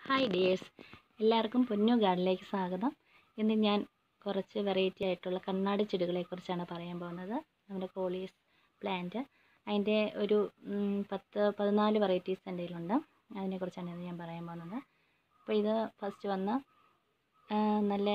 hi dears എല്ലാവർക്കും പൊന്നു ഗാർഡനിലേക്ക് സ്വാഗതം ഇന്ന് ഞാൻ കുറച്ച് വെറൈറ്റി ആയിട്ടുള്ള കണ്ണാടി ചെടികളെക്കുറിച്ചാണ് പറയാൻ പോകുന്നത് നമ്മുടെ കോളീസ് പ്ലാന്റ് അതിൻ്റെ ഒരു ഉം, പത്ത് പതിനാല് വെറൈറ്റീസ് എൻ്റെ കയ്യിലുണ്ട് അതിനെക്കുറിച്ചാണ് ഇന്ന് ഞാൻ പറയാൻ പോകുന്നത് അപ്പോൾ ഇത് ഫസ്റ്റ് വന്ന് ആ, നല്ല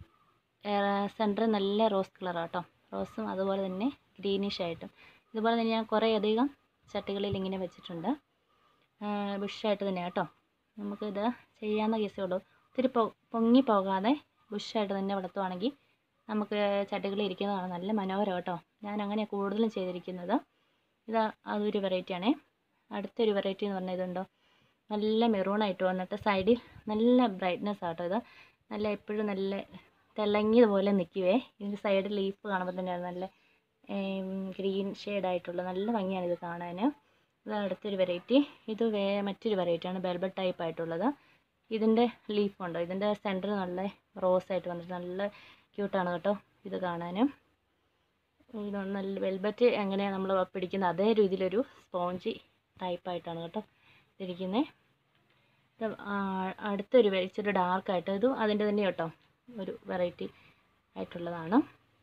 സെൻറ്റർ നല്ല റോസ് കളറാണ് കേട്ടോ റോസും അതുപോലെ തന്നെ ഗ്രീനിഷ് ആയിട്ടും ഇതുപോലെ തന്നെ ഞാൻ കുറേ അധികം ചട്ടികളിൽ ഇങ്ങനെ വെച്ചിട്ടുണ്ട് ബുഷായിട്ട് തന്നെ കേട്ടോ നമുക്കിത് ചെയ്യാവുന്ന കേസേ ഉള്ളൂ ഒത്തിരി പൊ പൊങ്ങി പോകാതെ ബുഷായിട്ട് തന്നെ വളർത്തുവാണെങ്കിൽ നമുക്ക് ചട്ടികളിൽ ഇരിക്കുന്നതാണ് നല്ല മനോഹരം കേട്ടോ ഞാൻ അങ്ങനെ കൂടുതലും ചെയ്തിരിക്കുന്നത് ഇത് അതൊരു വെറൈറ്റി ആണേ അടുത്തൊരു വെറൈറ്റി എന്ന് പറഞ്ഞാൽ ഇതുണ്ടോ നല്ല മെറൂണായിട്ട് വന്നിട്ട് സൈഡിൽ നല്ല ബ്രൈറ്റ്നെസ് ആട്ടോ ഇത് നല്ല എപ്പോഴും നല്ല തിളങ്ങിയതുപോലെ നിൽക്കുവേ ഇതിൻ്റെ സൈഡിൽ ലീഫ് കാണുമ്പോൾ തന്നെ നല്ല ഗ്രീൻ ഷെയ്ഡായിട്ടുള്ള നല്ല ഭംഗിയാണ് ഇത് കാണാൻ ഇത് അടുത്തൊരു വെറൈറ്റി ഇത് വേ മറ്റൊരു വെറൈറ്റിയാണ് ബെൽബറ്റ് ടൈപ്പ് ആയിട്ടുള്ളത് ഇതിൻ്റെ ലീഫ് ഉണ്ടോ ഇതിൻ്റെ സെൻറ്റർ നല്ല റോസ് ആയിട്ട് വന്നിട്ട് നല്ല ക്യൂട്ടാണ് കേട്ടോ ഇത് കാണാൻ ഇത് നല്ല വെൽബറ്റ് എങ്ങനെയാണ് നമ്മൾ പിടിക്കുന്ന അതേ രീതിയിലൊരു സ്പോഞ്ചി ടൈപ്പായിട്ടാണ് കേട്ടോ ഇതിരിക്കുന്നത് ഇത് ആ- അടുത്തൊരു വെ- ഇച്ചിരി ഡാർക്കായിട്ട് ഇതും അതിൻ്റെ തന്നെ കേട്ടോ ഒരു വെറൈറ്റി ആയിട്ടുള്ളതാണ്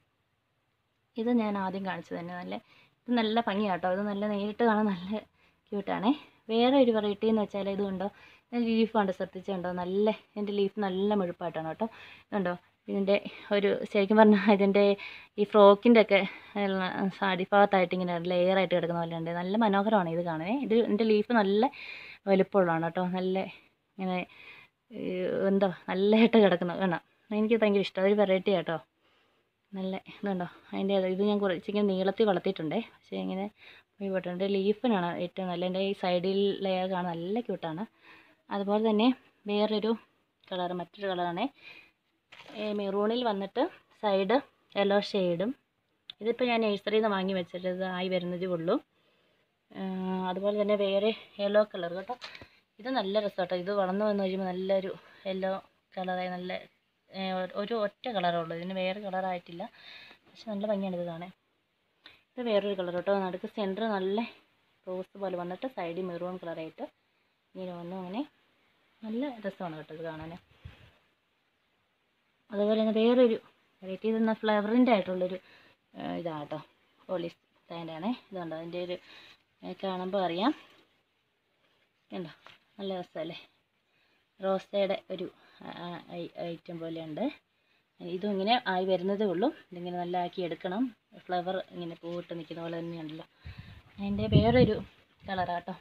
ഇത് ഞാൻ ആദ്യം കാണിച്ചത് തന്നെ നല്ല ഇത് നല്ല ഭംഗിയാണ് കേട്ടോ ഇത് നല്ല നേരിട്ട് കാണാൻ നല്ല ക്യൂട്ടാണേ വേറെ ഒരു വെറൈറ്റി എന്ന് വെച്ചാൽ ഇത് കണ്ടോ ലീഫ് കണ്ട് ശ്രദ്ധിച്ചുണ്ടോ നല്ല ഇതിൻ്റെ ലീഫ് നല്ല മുഴുപ്പായിട്ടാണ് കേട്ടോ ഇതുണ്ടോ ഇതിൻ്റെ ഒരു ശരിക്കും പറഞ്ഞാൽ ഇതിൻ്റെ ഈ ഫ്രോക്കിൻ്റെ ഒക്കെ അടിഭാഗത്തായിട്ട് ഇങ്ങനെ ലെയർ ആയിട്ട് കിടക്കുന്ന പോലെ ഉണ്ട് നല്ല മനോഹരമാണ് ഇത് കാണാൻ ഇത് ഇതിൻ്റെ ലീഫ് നല്ല വലുപ്പമുള്ളതാണ് കേട്ടോ നല്ല ഇങ്ങനെ ഈ എന്തോ നല്ലതായിട്ട് കിടക്കുന്നത് വേണം എനിക്ക് ഭയങ്കര ഇഷ്ടം ഒരു വെറൈറ്റി കേട്ടോ നല്ല ഇതുണ്ടോ അതിൻ്റെ ഇത് ഞാൻ കുറച്ച് ഇങ്ങനെ നീളത്തിൽ വളർത്തിയിട്ടുണ്ടേ പക്ഷേ ഇങ്ങനെ പോയി പോയിട്ടുണ്ട് ലീഫിനാണ് ഏറ്റവും നല്ല എൻ്റെ ഈ സൈഡിൽ ലെയർ കാണാൻ നല്ല ക്യൂട്ടാണ് അതുപോലെ തന്നെ വേറൊരു കളർ മറ്റൊരു കളറാണ് മെറൂണിൽ വന്നിട്ട് സൈഡ് യെല്ലോ ഷെയ്ഡും ഇതിപ്പോൾ ഞാൻ നഴ്സറിയിൽ നിന്ന് വാങ്ങി വെച്ചിട്ട് ഇത് ആയി വരുന്നതേ ഉള്ളൂ ആ, അതുപോലെ തന്നെ വേറെ യെല്ലോ കളർ കേട്ടോ ഇത് നല്ല രസം കേട്ടോ ഇത് വളർന്നു വന്നു കഴിയുമ്പോൾ നല്ലൊരു യെല്ലോ കളറായി നല്ല ഏ, ഒരു ഒറ്റ കളറേ ഉള്ളൂ ഇതിന് വേറെ കളറായിട്ടില്ല പക്ഷെ നല്ല ഭംഗിയാണ് ഇത് കാണാൻ ഇത് വേറൊരു കളർ കേട്ടോ നടുക്ക് സെൻറ്റർ നല്ല റോസ് പോലെ വന്നിട്ട് സൈഡിൽ മെറൂൺ കളറായിട്ട് ഇങ്ങനെ വന്നു അങ്ങനെ നല്ല രസമാണ് കേട്ടോ ഇത് കാണാൻ അതുപോലെ തന്നെ വേറൊരു വെറൈറ്റി ഇത് ഫ്ലവറിൻ്റെ ആയിട്ടുള്ളൊരു ഇതാണ് കേട്ടോ പോലീസ് പ്ലാന്റാണ് ഇതുണ്ടോ അതിൻ്റെ ഒരു ഏ, കാണുമ്പോൾ അറിയാം കണ്ടോ നല്ല രസമല്ലേ റോസയുടെ ഒരു ഐറ്റം പോലെയുണ്ട് ഇതും ഇങ്ങനെ ആയി വരുന്നതേ ഉള്ളൂ ഇതിങ്ങനെ നല്ല ആക്കി എടുക്കണം ഫ്ലവർ ഇങ്ങനെ പൂവിട്ട് നിൽക്കുന്ന പോലെ തന്നെയുണ്ടല്ലോ അതിൻ്റെ വേറൊരു കളറാട്ടോ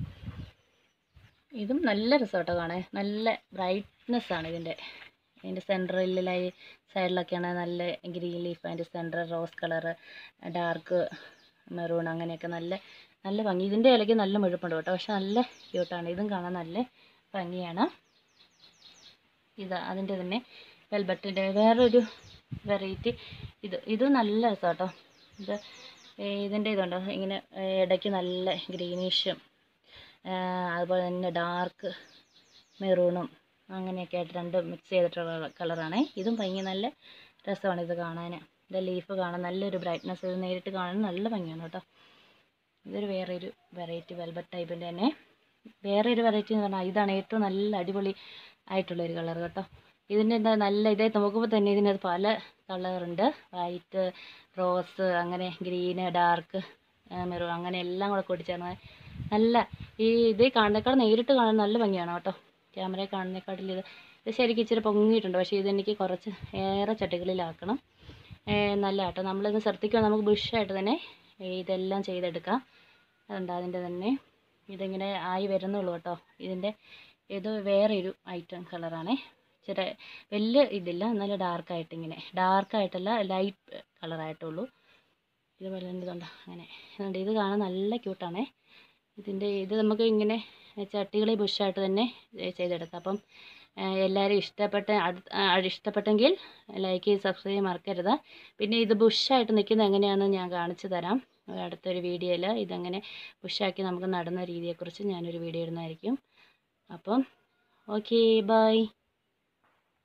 ഇതും നല്ല രസമാട്ടോ കാണാൻ നല്ല ബ്രൈറ്റ്നെസ് ആണ് ഇതിൻ്റെ ഇതിൻ്റെ സെൻറ്ററിലായി സൈഡിലൊക്കെയാണ് നല്ല ഗ്രീൻ ലീഫ് അതിൻ്റെ centre rose colour dark maroon അങ്ങനെയൊക്കെ നല്ല നല്ല ഭംഗി ഇതിൻ്റെ ഇലയ്ക്ക് നല്ല മുഴുപ്പുണ്ട് കേട്ടോ പക്ഷെ നല്ല ക്യൂട്ടാണ് ഇതും കാണാൻ നല്ല ഭംഗിയാണ് ഇത് അതിൻ്റെ തന്നെ വെൽബറ്റിൻ്റെ വേറൊരു വെറൈറ്റി ഇത് ഇത് നല്ല രസം കേട്ടോ ഇത് ഏ, ഇതിൻ്റെ ഇതുണ്ടോ ഇങ്ങനെ ഏ, ഇടയ്ക്ക് നല്ല ഗ്രീനിഷും അതുപോലെ തന്നെ ഡാർക്ക് മെറൂണും അങ്ങനെയൊക്കെ ആയിട്ട് രണ്ടും മിക്സ് ചെയ്തിട്ടുള്ള കളറാണ് ഇതും ഭംഗി നല്ല രസമാണ് ഇത് കാണാൻ ഇതിൻ്റെ ലീഫ് കാണാൻ നല്ലൊരു ബ്രൈറ്റ്നസ് ഇത് നേരിട്ട് കാണാൻ നല്ല ഭംഗിയാണ് കേട്ടോ ഇതൊരു വേറെ ഒരു വെറൈറ്റി വെൽബറ്റ് ടൈപ്പിൻ്റെ തന്നെ വേറെ ഒരു വെറൈറ്റി എന്ന് പറഞ്ഞാൽ ഇതാണ് ഏറ്റവും നല്ല അടിപൊളി ആയിട്ടുള്ളൊരു കളർ കേട്ടോ ഇതിൻ്റെ എന്താ നല്ല ഇതേ നോക്കുമ്പോൾ തന്നെ ഇതിനകത്ത് പല കളറുണ്ട് വൈറ്റ് റോസ് അങ്ങനെ ഗ്രീന് ഡാർക്ക് മെറൂൺ അങ്ങനെ എല്ലാം കൂടെ കൂടിച്ചേർന്ന് നല്ല ഈ ഇത് കാണുന്നേക്കാൾ നേരിട്ട് കാണാൻ നല്ല ഭംഗിയാണ് കേട്ടോ ക്യാമറയിൽ കാണുന്നേക്കാട്ടിൽ ഇത് ഇത് ശരിക്കും ഇച്ചിരി പൊങ്ങിയിട്ടുണ്ട് പക്ഷേ ഇതെനിക്ക് കുറച്ച് ഏറെ ചട്ടികളിലാക്കണം ഏ, നല്ല കേട്ടോ നമ്മളിത് ശ്രദ്ധിക്കുക നമുക്ക് ബുഷായിട്ട് തന്നെ ഇതെല്ലാം ചെയ്തെടുക്കാം അതുണ്ട് അതിൻ്റെ തന്നെ ഇതിങ്ങനെ ആയി വരുന്നുള്ളൂ കേട്ടോ ഇതിൻ്റെ ഇത് വേറെ ഒരു ഐറ്റം കളറാണേ ഇച്ചിരി വലിയ ഇതില്ല നല്ല ഡാർക്കായിട്ട് ഇങ്ങനെ ഡാർക്കായിട്ടല്ല ലൈറ്റ് കളറായിട്ടുള്ളൂ ഇതുപോലെ തന്നെ ഇതുണ്ട് അങ്ങനെ ഇതുണ്ട് ഇത് കാണാൻ നല്ല ക്യൂട്ടാണേ ഇതിൻ്റെ ഇത് നമുക്ക് ഇങ്ങനെ ചട്ടികളിൽ ബുഷായിട്ട് തന്നെ ഏ, ചെയ്തെടുക്കാം അപ്പം ഏ, എല്ലാവരും ഇഷ്ടപ്പെട്ട അടുത്ത ആ, ഇഷ്ടപ്പെട്ടെങ്കിൽ ലൈക്ക് ചെയ്ത് സബ്സ്ക്രൈബ് ചെയ്യാൻ മറക്കരുത് പിന്നെ ഇത് ബുഷായിട്ട് നിൽക്കുന്നത് എങ്ങനെയാണെന്ന് ഞാൻ കാണിച്ചു തരാം അടുത്തൊരു വീഡിയോയിൽ ഇതെങ്ങനെ ബുഷാക്കി നമുക്ക് നടുന്ന രീതിയെക്കുറിച്ച് ഞാനൊരു വീഡിയോ ഇടുന്നതായിരിക്കും അപ്പം ഓക്കെ ബൈ